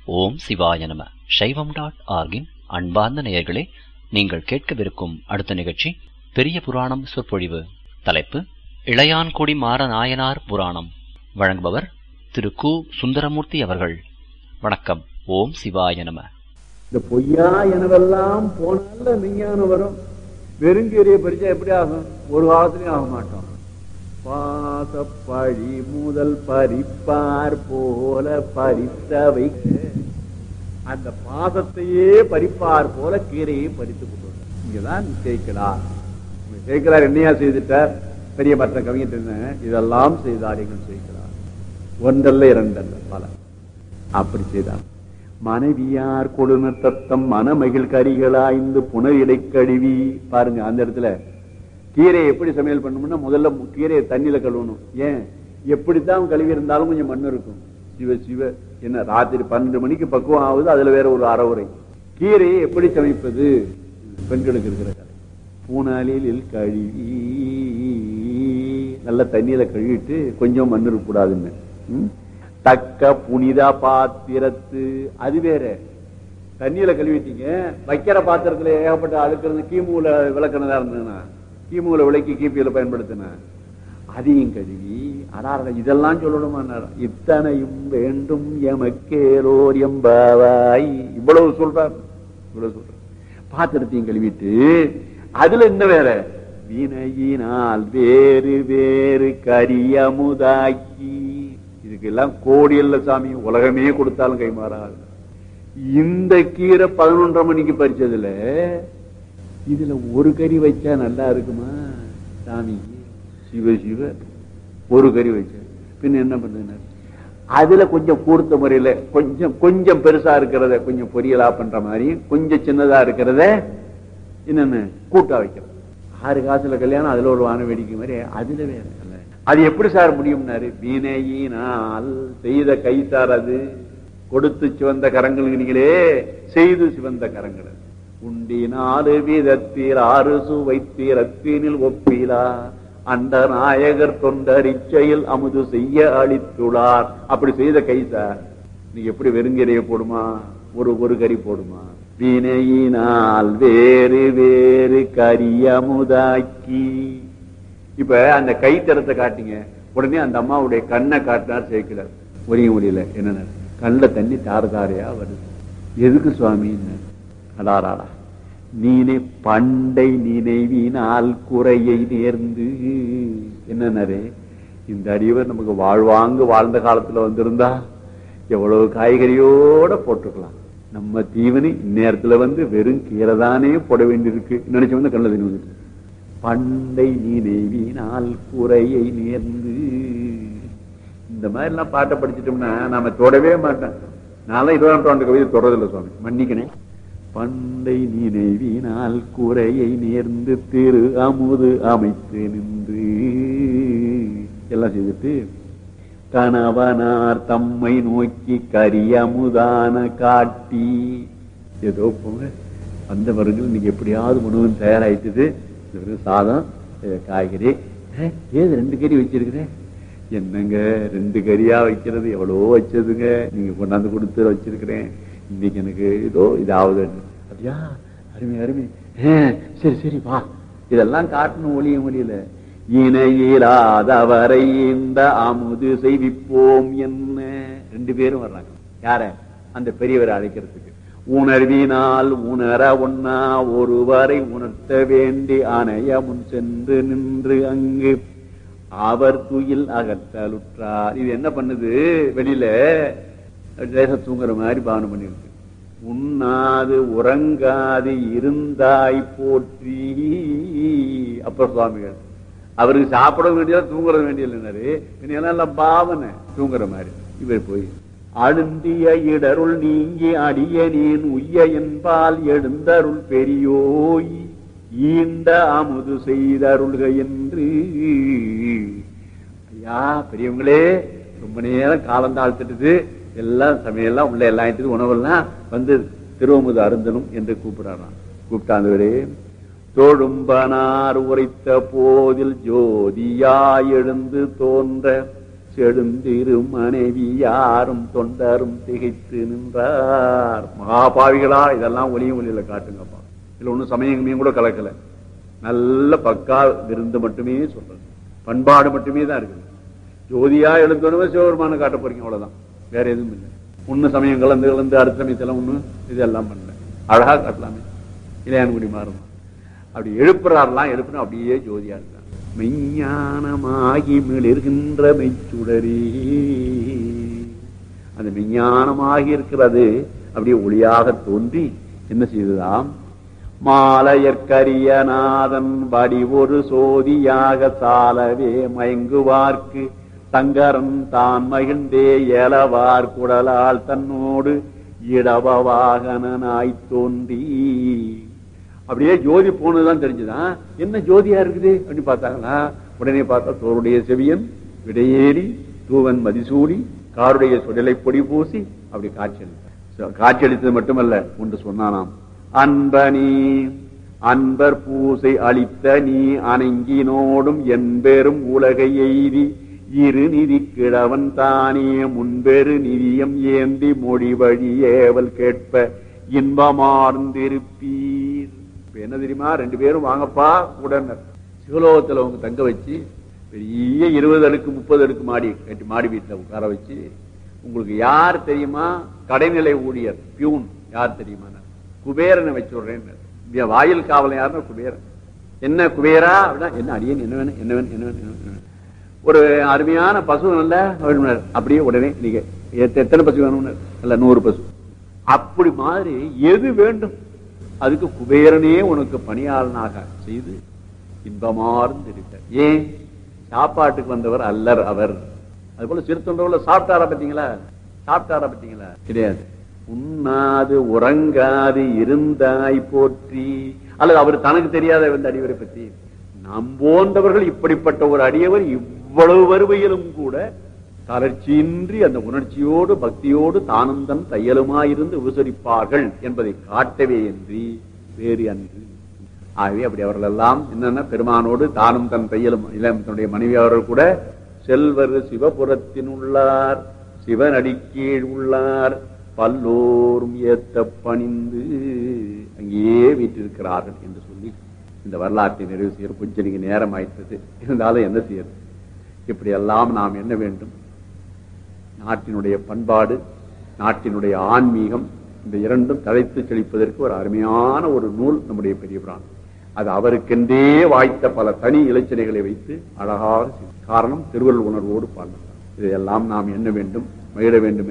ஓம் சிவாய நம சைவம் டாட் ஆர்கின் அன்பார்ந்த நேயர்களே நீங்கள் கேட்கவிருக்கும் அடுத்த நிகழ்ச்சி பெரிய புராணம் சொற்பொழிவு தலைப்பு இளையான்குடி மாற நாயனார் புராணம் வழங்குபவர் திரு கு சுந்தரமூர்த்தி அவர்கள் வணக்கம் ஓம் சிவாய நம இந்த பொய்யா எனவெல்லாம் போனால மெய்ஞானம் வரும் வெறுங்கீரையை பறிச்சா எப்படி ஆகும் ஒரு காலத்திலையும் ஆக மாட்டோம் பாசப்பழி முதல் பறிப்பார் போல பறித்தவை அந்த பாசத்தையே பறிப்பார் போல கீரையை பறித்து கொண்டு வந்தார். இங்கதான் சேர்க்கிறார் சேர்க்கிறார் என்னையா செய்துட்டார் பெரிய மற்ற கவிஞர் என்ன இதெல்லாம் செய்தார் எங்கள் சேர்க்கிறார் ஒன்றல்ல இரண்டல்ல பல அப்படி செய்தார் மனைவியார் கொடுன தத்தம் மனமகிழ் கரிகளாய்ந்து புனரிடை கழுவி பாருங்க அந்த இடத்துல கீரையை எப்படி சமையல் பண்ணணும்னா முதல்ல கீரையை தண்ணியில கழுவணும் ஏன் எப்படித்தான் கழுவி இருந்தாலும் கொஞ்சம் மண் இருக்கும் சிவ சிவ என்ன ராத்திரி பன்னெண்டு மணிக்கு பக்குவம் ஆகுது அதுல வேற ஒரு அறவுரை கீரையை எப்படி சமைப்பது பெண்களுக்கு இருக்கிற கதை பூனாலில் கழுவி நல்ல தண்ணியில கழுவிட்டு கொஞ்சம் மண் இருக்கக்கூடாதுன்னு ம்? தக்க புனித பாத்திரத்து அது வேற தண்ணியில கழுவிட்டீங்க வைக்கிற பாத்திரத்துல ஏகப்பட்ட அழுக்கிறது கீமுல விளக்கினதா இருந்ததுன்னா கீமுல விளக்கி கீப்பியில பயன்படுத்தின அதையும் கழுவி அடார இதெல்லாம் சொல்லணுமா இத்தனையும் வேண்டும் எமக்கேரோர் எம்பாவாய் இவ்வளவு சொல்றார் இவ்வளவு சொல்றார் பாத்திரத்தையும் கழுவிட்டு அதுல என்ன வேற வினையினால் வேறு வேறு கரியமுதாக்கி இதுக்கெல்லாம் கோடி இல்ல சாமி உலகமே கொடுத்தாலும் கைமாறாது இந்த கீரை பதினொன்றரை மணிக்கு பறிச்சதுல இதுல ஒரு கறி வச்சா நல்லா இருக்குமா சாமி சிவ சிவ ஒரு கறி வச்சா பின்ன என்ன பண்ணுனார் அதுல கொஞ்சம் கூர்த்த முறையில கொஞ்சம் கொஞ்சம் பெருசா இருக்கிறத கொஞ்சம் பொரியலா பண்ற மாதிரி கொஞ்சம் சின்னதா இருக்கிறத என்னன்னு கூட்டா வைக்கிறது ஆறு காசுல கல்யாணம் அதுல ஒரு வான வேடிக்கை மாதிரி அதுல வேற இல்ல. அது எப்படி சார் முடியும்னாரு வினையினால் செய்த கை சார் அது கொடுத்து சிவந்த கரங்கள் நீங்களே செய்து சிவந்த கரங்கள் அது. உண்டினாறு விதத்தில் ஆறு சுவைத்தீரத்தினில் ஒப்பிலா அண்ட நாயகர் தொண்டர் இச்சையில் அமுது செய்ய அளித்துள்ளார் அப்படி செய்த கை சார் நீங்க எப்படி வெறுங்கரைய போடுமா ஒரு ஒரு கறி போடுமா வினையினால் வேறு வேறு கரியமுதாக்கி இப்ப அந்த கைத்தரத்தை காட்டிங்க உடனே அந்த அம்மாவுடைய கண்ணை காட்டினார் சேர்க்கிறார் ஒரே முடியல என்னன்னு கண்ணில் தண்ணி தார தாரையா வருது எதுக்கு சுவாமி அடாராடா நீனே பண்டை நினைவினால் குறையை நேர்ந்து என்னன்னாரு இந்த அறிவர் நமக்கு வாழ்வாங்கு வாழ்ந்த காலத்துல வந்திருந்தா எவ்வளவு காய்கறியோட போட்டுக்கலாம் நம்ம தீவனி இந்நேரத்துல வந்து வெறும் கீரை தானே போட வேண்டியிருக்கு நினைச்சு வந்து கண்ணில் தண்ணி வந்துட்டு பண்டை நினைவினால் குறையை நேர்ந்து இந்த மாதிரி எல்லாம் பாட்டை படிச்சிட்டோம்னா நாம தொடவே மாட்டோம் நான் இருபதாம் நூற்றாண்டு கவிதை தொடரதில்லை சுவாமி மன்னிக்கணே பண்டை நினைவினால் குறையை நேர்ந்து திரு அமுது அமைத்து நின்று எல்லாம் செய்துட்டு கணவனார் தம்மை நோக்கி கரியமுதான காட்டி ஏதோ போங்க அந்த வருங்கள் நீங்க எப்படியாவது உணவு தயாராயிட்டது இது வெறும் சாதம் இது காய்கறி அஹ், ஏது ரெண்டு கறி வச்சிருக்கிறேன் என்னங்க ரெண்டு கறியா வைக்கிறது எவ்வளவோ வச்சதுங்க நீங்க கொண்டாந்து கொடுத்து வச்சிருக்கிறேன் இன்னைக்கு எனக்கு ஏதோ இதாவது அப்படியா அருமை அருமை அஹ், சரி சரி வா இதெல்லாம் காட்டணும் ஒளிய முடியல இணையிலாதவரை இந்த அமுது செய்விப்போம் என்ன ரெண்டு பேரும் வர்றாங்க யார அந்த பெரியவரை அழைக்கிறதுக்கு உணர்வினால் உணர ஒன்னா ஒருவரை உணர்த்த வேண்டி அணைய முன் சென்று நின்று அங்கு அவர் துயில் அகற்றலுற்றார் இது என்ன பண்ணுது வெளியில லேசா தூங்குற மாதிரி பாவனை பண்ணிருக்கு உண்ணாது உறங்காது இருந்தாய் போற்றி அப்ப சுவாமிகள் அவருக்கு சாப்பிட வேண்டியது தூங்குற வேண்டியது எல்லாம் பாவனை தூங்குற மாதிரி இவர் போய் அழுந்திய இடருள் நீங்கி அடியனேன் உய்ய என்பால் எழுந்தருள் பெரியோய் ஈண்ட அமுது செய்தருள்க என்று ஐயா பெரியவங்களே ரொம்ப நேரம் காலம் தாழ்த்திட்டு எல்லாம் சமையல்லாம் உள்ள எல்லாம் எடுத்து உணவெல்லாம் வந்து திருவமுது அருந்தனும் என்று கூப்பிடுறாராம் கூப்பிட்டாந்தவரே தோழும்பனார் உரைத்த போதில் ஜோதியாய் எழுந்து தோன்ற செழுந்திரு மனைவி யாரும் தொண்டரும் திகைத்து நின்றார் மகாபாவிகளா இதெல்லாம் ஒளியும் ஒளியில காட்டுங்கப்பா இதுல ஒண்ணும் சமயங்களையும் கூட கலக்கல நல்ல பக்கா விருந்து மட்டுமே சொல்றது பண்பாடு மட்டுமே தான் இருக்குது ஜோதியா எழுந்தோடவே சிவபெருமான காட்ட போறீங்க அவ்வளவுதான் வேற எதுவும் இல்லை ஒண்ணு சமயம் கலந்து கலந்து அடுத்த சமயத்துல ஒண்ணு இதெல்லாம் பண்ணல அழகா காட்டலாமே இளையான்குடி மாறும் அப்படி எழுப்புறாரெல்லாம் எழுப்புனா அப்படியே ஜோதியா இருக்காங்க மெஞ்ஞானமாகி மிளிர்கின்ற மெய்ச்சுடரே அந்த மெஞ்ஞானமாகி இருக்கிறது அப்படியே ஒளியாக தோன்றி என்ன செய்ததாம் மாலையற்கரியநாதன் வடி ஒரு சோதியாக சாலவே மயங்குவார்க்கு சங்கரன் தான் மகிழ்ந்தே ஏலவார் குடலால் தன்னோடு இடபவாகனாய் தோன்றி அப்படியே ஜோதி போனதுதான் தெரிஞ்சுதான் என்ன ஜோதியா இருக்குது அப்படின்னு பார்த்தாங்களா உடனே பார்த்தா தோருடைய செவியன் விடையேறி தூவன் மதிசூடி காருடைய சுடலை பொடி பூசி அப்படி காட்சியளித்தார் காட்சியளித்தது மட்டுமல்ல ஒன்று சொன்னானாம் அன்பனி அன்பர் பூசை அளித்த நீ அணங்கினோடும் என்பெரும் உலகை எய்தி இரு நிதி கிழவன் தானே முன்பெரு நிதியம் ஏந்தி மொழி வழி ஏவல் கேட்ப இன்பமார்ந்திருப்பீர் இப்ப என்ன தெரியுமா ரெண்டு பேரும் வாங்கப்பா உடனர் சிவலோகத்துல அவங்க தங்க வச்சு பெரிய இருபது அடுக்கு முப்பது அடுக்கு மாடி கட்டி மாடி வீட்டுல உட்கார வச்சு உங்களுக்கு யார் தெரியுமா கடைநிலை ஊழியர் பியூன் யார் தெரியுமா குபேரனை வச்சு விடுறேன் வாயில் காவலன் யாருன்னா குபேரன் என்ன குபேரா அப்படின்னா என்ன அடியன் என்ன வேணும் என்ன வேணும் என்ன வேணும் என்ன வேணும் ஒரு அருமையான பசு நல்ல அப்படியே உடனே நீங்க எத்தனை பசு வேணும்னு இல்ல நூறு பசு அப்படி மாதிரி எது வேண்டும் அதுக்கு குபேரனே உனக்கு பணியாளனாக செய்து இன்பமார்ந்து இருக்க ஏன் சாப்பாட்டுக்கு வந்தவர் அல்லர் அவர் அது போல சிறுத்தொண்டவுல சாப்பிட்டாரா பார்த்தீங்களா சாப்பிட்டாரா பார்த்தீங்களா கிடையாது உண்ணாது உறங்காது இருந்தாய் போற்றி அல்லது அவர் தனக்கு தெரியாத இந்த அடிவரை பற்றி நம் போன்றவர்கள் இப்படிப்பட்ட ஒரு அடியவர் இவ்வளவு வருவையிலும் கூட தளர்ச்சியின்றி அந்த உணர்ச்சியோடு பக்தியோடு தானும் தன் தையலுமாயிருந்து உபசரிப்பார்கள் என்பதை காட்டவே என்று வேறு அன்று ஆகவே அப்படி அவர்கள் எல்லாம் என்னன்னா பெருமானோடு தானும் தன் தையலும் இளம் தன்னுடைய மனைவி அவர்கள் கூட செல்வர் சிவபுரத்தின் உள்ளார் சிவனடிக்கீழ் உள்ளார் பல்லோரும் ஏத்த பணிந்து அங்கேயே வீட்டிருக்கிறார்கள் என்று சொல்லி இந்த வரலாற்றை நிறைவு செய்ய கொஞ்சம் நீங்க நேரம் ஆயிட்டது இருந்தாலும் என்ன செய்யறது இப்படி எல்லாம் நாம் என்ன வேண்டும் நாட்டினுடைய பண்பாடு நாட்டினுடைய ஆன்மீகம் இந்த இரண்டும் தழைத்து செழிப்பதற்கு ஒரு அருமையான ஒரு நூல் நம்முடைய பெரிய புராணம் அது அவருக்கென்றே வாய்த்த பல தனி இலச்சனைகளை வைத்து அழகாக காரணம் திருவள்ளுவர் உணர்வோடு பாடுகிறார் இதையெல்லாம் நாம் என்ன வேண்டும் மகிழ வேண்டும்